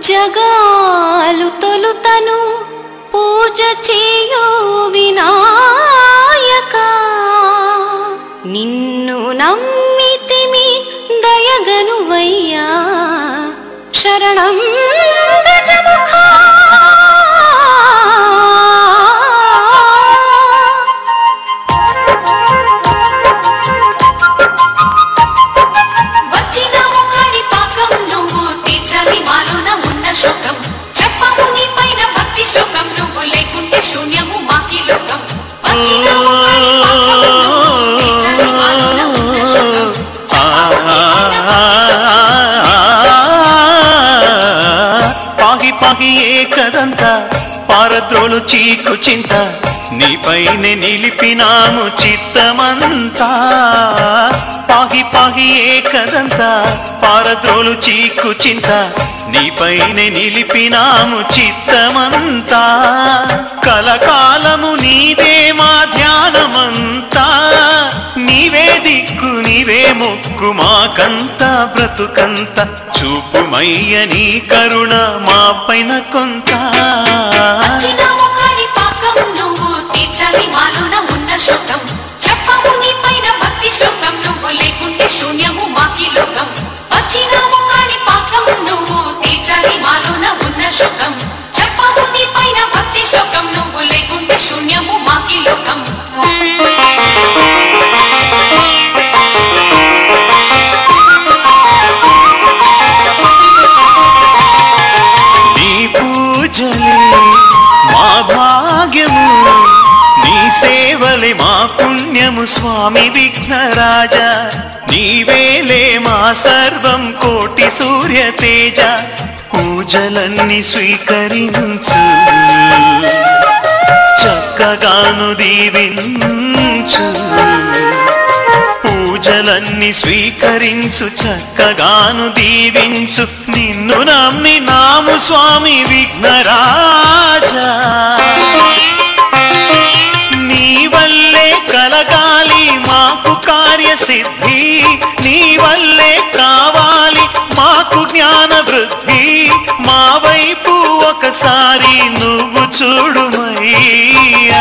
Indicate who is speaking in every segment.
Speaker 1: జగాలు తొలుతను పూజ చేయు వినాయక నిన్ను నమ్మితిమి దయగనువయ్యా శరణం గజముఖా
Speaker 2: వచ్చినాము కాడి పాకం నువ్వు తీర్చాలి మాలోన ఉన్న శోకం చెప్పము నీ పైన భక్తి శ్లోకం నువ్వు లేకుంటే శూన్యము మాకి లోకం వచ్చినాము కాడి పాకం నువ్వు తీర్చాలి మాలోన ఉన్న శోకం చెప్పము నీ పైన భక్తి
Speaker 3: పాగి పాగి ఏకదంత పారద్రోలు చీకు చింత నీపైనే నిలిపినాము చిత్తమంతా పాగి పాగి ఏకదంత పారద్రోలు చీకు చింత నీపైనే నిలిపినాము చిత్తమంతా కలకాలము నీదే మా ధ్యానమంతా నీవే దిక్కు నీవే మొక్కు మాకంత బ్రతుకంత చూపుమయ్య నీ కరుణ మా పైన కొంత
Speaker 2: వచ్చినాము కాడి పాకం నువ్వు తీర్చాలి మాలోన ఉన్న శోకం చెప్పము నీ పైన భక్తి శ్లోకం నువ్వు లేకుంటే శూన్యము మాకి లోకం వచ్చినాము కాడి పాకం నువ్వు తీర్చాలి మాలోన ఉన్న శోకం చెప్పము నీ పైన భక్తి శ్లోకం నువ్వు లేకుంటే శూన్యము మాకి లోకం
Speaker 3: నీ పూజలే మా భాగ్యము నీ సేవలే మా పుణ్యము స్వామి విఘ్నరాజా నీవేలే మా సర్వం కోటి సూర్య తేజ పూజలన్నీ స్వీకరించు చక్కగాను దీవించు పూజలన్నీ స్వీకరించు చక్కగాను దీవించు నిన్ను నమ్మి నాము స్వామి విఘ్నరాజా నీ వల్లే కలగాలి మాకు కార్యసిద్ధి నీ వల్లే కావాలి మాకు జ్ఞాన వృద్ధి మా వైపు ఒకసారి నువ్వు చూడుమయ్యా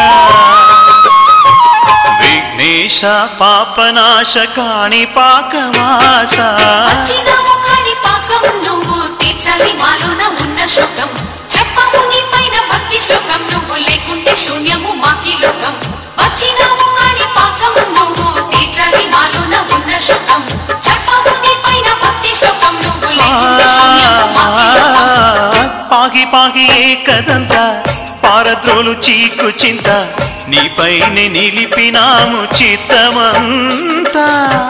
Speaker 3: విఘ్నేశ పాపనాశ కాణి పాకమాస
Speaker 2: వచ్చినాము కాడి పాకం నువ్వు తీర్చాలి మాలోన ఉన్న శోకం చెప్పము నీ పైన భక్తి శ్లోకం నువ్వు లేకుంటే శూన్యము మాకి లోకం వచ్చినాము కాడి పాకం నువ్వు తీర్చాలి మాలోన ఉన్న శోకం చెప్పము నీ పైన భక్తి శ్లోకం నువ్వు లేకుంటే శూన్యము మాకి లోకం
Speaker 3: పాగి పాగి ఏకదంత పారద్రోలు చీకు చింత నీపైనే నిలిపినాము చిత్తమంతా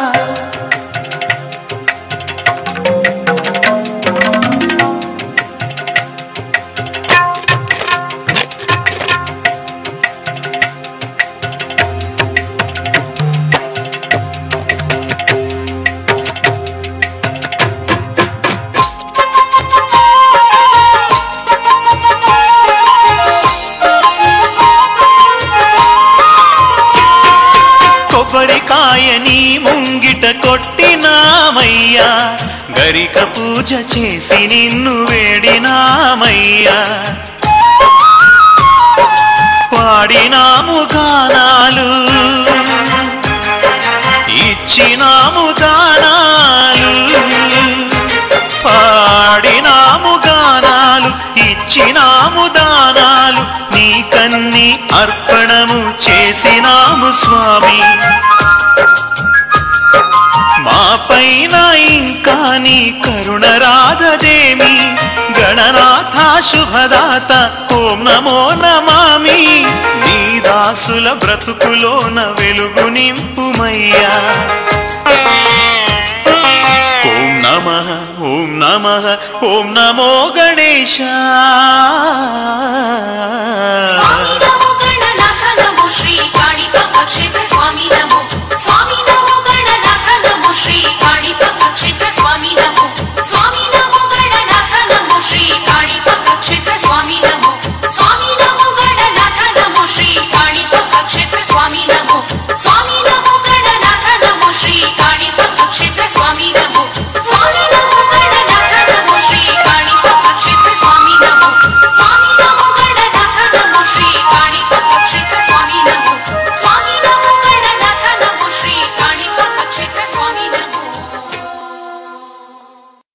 Speaker 3: కొబ్బరికాయ నీ ముంగిట కొట్టినామయ్యా గరిక పూజ చేసి నిన్ను వేడినామయ్యా పాడినాము గానాలు ఇచ్చినాము దానాలు పాడినాము గానాలు ఇచ్చినాము దానాలు నీకన్ని అర్పణము చేసినాము స్వామి మా పైన ఇంకా నీ కరుణ రాధదేమి గణనాథ శుభదాత ఓం నమో నమామి నీ దాసుల బ్రతుకులోన వెలుగు నింపుమయ్యా ఓం నమ ఓం నమ ఓం నమో గణేశ
Speaker 2: స్వామి నమో గణనాథ నమో శ్రీ కాణిపాక క్షేత్ర స్వామి నమో స్వామి నమో గణనాథ నమో శ్రీ కాణిపాక క్షేత్ర స్వామి నమో